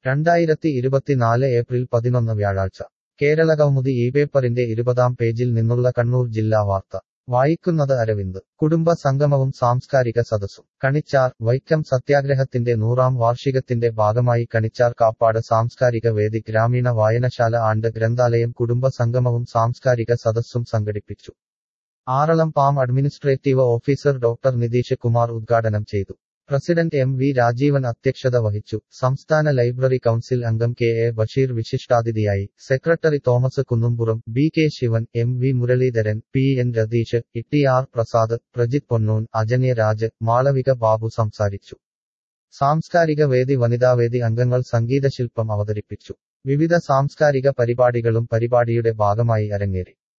രണ്ടായിരത്തി ഇരുപത്തിനാല് ഏപ്രിൽ പതിനൊന്ന് വ്യാഴാഴ്ച കേരള കൗമുദി ഈ പേപ്പറിന്റെ ഇരുപതാം പേജിൽ നിന്നുള്ള കണ്ണൂർ ജില്ലാ വാർത്ത വായിക്കുന്നത് അരവിന്ദ് കുടുംബ സംഗമവും സാംസ്കാരിക സദസ്സും കണിച്ചാർ വൈക്കം സത്യാഗ്രഹത്തിന്റെ നൂറാം വാർഷികത്തിന്റെ ഭാഗമായി കണിച്ചാർ കാപ്പാട് സാംസ്കാരിക വേദി ഗ്രാമീണ വായനശാല ആണ്ട് ഗ്രന്ഥാലയം കുടുംബ സംഗമവും സാംസ്കാരിക സദസ്സും സംഘടിപ്പിച്ചു Aralam palm administrative officer doctor Nitish Kumar ഉദ്ഘാടനം ചെയ്തു പ്രസിഡന്റ് എം വി രാജീവൻ അധ്യക്ഷത വഹിച്ചു സംസ്ഥാന ലൈബ്രറി കൗൺസിൽ അംഗം കെ എ ബഷീർ വിശിഷ്ടാതിഥിയായി secretary Thomas Kunnumpuram B K Sivan M V Muraleedharan P N Ratheesh E R Prasad Prajith Ponnoon Ajanya Raj Malavika Babu സംസാരിച്ചു സാംസ്കാരിക വേദി വനിതാവേദി അംഗങ്ങൾ സംഗീതശില്പം അവതരിപ്പിച്ചു വിവിധ സാംസ്കാരിക പരിപാടികളും പരിപാടിയുടെ ഭാഗമായി അരങ്ങേറി